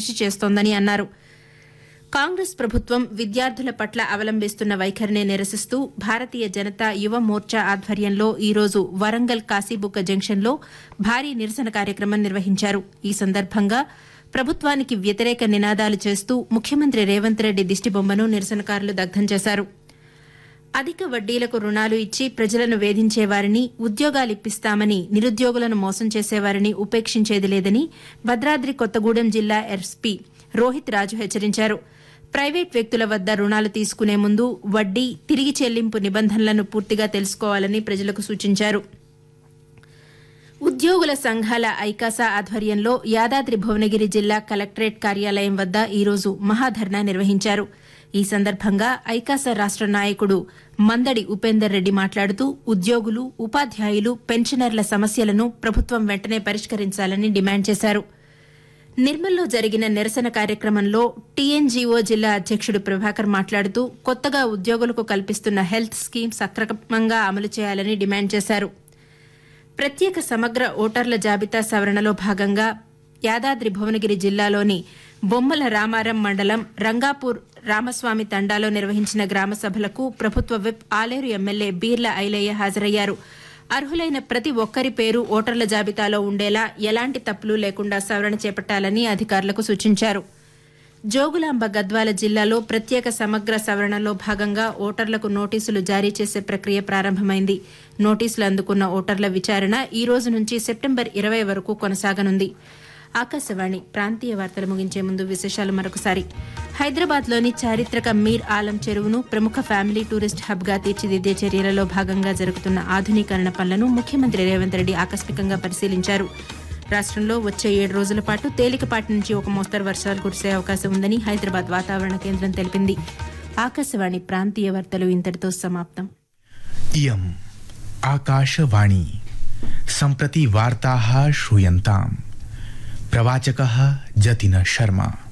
కృషి చేస్తోందని అన్నారు కాంగ్రెస్ ప్రభుత్వం విద్యార్థుల పట్ల అవలంబిస్తున్న వైఖరిని నిరసిస్తూ భారతీయ జనతా యువ మోర్చా ఆధ్వర్యంలో ఈరోజు వరంగల్ కాశీబుక్క జంక్షన్లో భారీ నిరసన కార్యక్రమం నిర్వహించారు ఈ సందర్భంగా ప్రభుత్వానికి వ్యతిరేక నినాదాలు చేస్తూ ముఖ్యమంత్రి రేవంత్ రెడ్డి దిష్టిబొమ్మను నిరసనకారులు దగ్ధం చేశారు అధిక వడ్డీలకు రుణాలు ఇచ్చి ప్రజలను వేధించేవారిని ఉద్యోగాలిప్పిస్తామని నిరుద్యోగులను మోసం చేసేవారిని ఉపేక్షించేది లేదని భద్రాద్రి కొత్తగూడెం జిల్లా ఎస్పీ రోహిత్ రాజు హెచ్చరించారు ప్రైవేట్ వ్యక్తుల వద్ద రుణాలు తీసుకునే ముందు వడ్డీ తిరిగి చెల్లింపు నిబంధనలను పూర్తిగా తెలుసుకోవాలని ప్రజలకు సూచించారు ఉద్యోగుల సంఘాల ఐకాసా ఆధ్వర్యంలో యాదాద్రి భువనగిరి జిల్లా కలెక్టరేట్ కార్యాలయం వద్ద ఈరోజు మహాధర్నా నిర్వహించారు ఈ సందర్భంగా ఐకాసా రాష్ట నాయకుడు మందడి ఉపేందర్ రెడ్డి మాట్లాడుతూ ఉద్యోగులు ఉపాధ్యాయులు పెన్షనర్ల సమస్యలను ప్రభుత్వం వెంటనే పరిష్కరించాలని డిమాండ్ చేశారు నిర్మల్లో జరిగిన నిరసన కార్యక్రమంలో టీఎన్జీఓ జిల్లా అధ్యక్షుడు ప్రభాకర్ మాట్లాడుతూ కొత్తగా ఉద్యోగులకు కల్పిస్తున్న హెల్త్ స్కీమ్ సక్రమంగా అమలు చేయాలని డిమాండ్ చేశారు ప్రత్యేక సమగ్ర ఓటర్ల జాబితా సవరణలో భాగంగా యాదాద్రి భువనగిరి జిల్లాలోని బొమ్మల రామారం మండలం రంగాపూర్ రామస్వామి తండాలో నిర్వహించిన గ్రామ సభలకు ప్రభుత్వ విప్ ఆలేరు ఎమ్మెల్యే బీర్ల ఐలయ్య హాజరయ్యారు అర్హులైన ప్రతి ఒక్కరి పేరు ఓటర్ల జాబితాలో ఉండేలా ఎలాంటి తప్పులు లేకుండా సవరణ చేపట్టాలని అధికారులకు సూచించారు జోగులాంబ గద్వాల జిల్లాలో ప్రత్యేక సమగ్ర సవరణలో భాగంగా ఓటర్లకు నోటీసులు జారీ చేసే ప్రక్రియ ప్రారంభమైంది నోటీసులు అందుకున్న ఓటర్ల విచారణ ఈ రోజు నుంచి సెప్టెంబర్ ఇరవై వరకు కొనసాగనుంది ఆకాశవాణి ప్రాంతీయ వార్తలు ముగించే ముందు విశేషాలు మరొకసారి హైదరాబాద్లోని చారిత్రక మీర్ ఆలం చెరువును ప్రముఖ ఫ్యామిలీ టూరిస్ట్ హబ్గా తీర్చిదిద్దే చర్యలలో భాగంగా జరుగుతున్న ఆధునీకరణ పనులను ముఖ్యమంత్రి రేవంత్ రెడ్డి ఆకస్మికంగా పరిశీలించారు రాష్ట్రంలో వచ్చే ఏడు రోజుల పాటు తేలికపాటి నుంచి ఒక మోస్తరు వర్షాలు కురిసే అవకాశం ఉందని హైదరాబాద్ వాతావరణ కేంద్రం తెలిపింది ఆకాశవాణి ప్రాంతీయ వార్తలు ఇంతటితో సమాప్తం इयम् आकाशवाणी सम्प्रति वार्ताः श्रूयन्ताम् प्रवाचकः जतिन शर्मा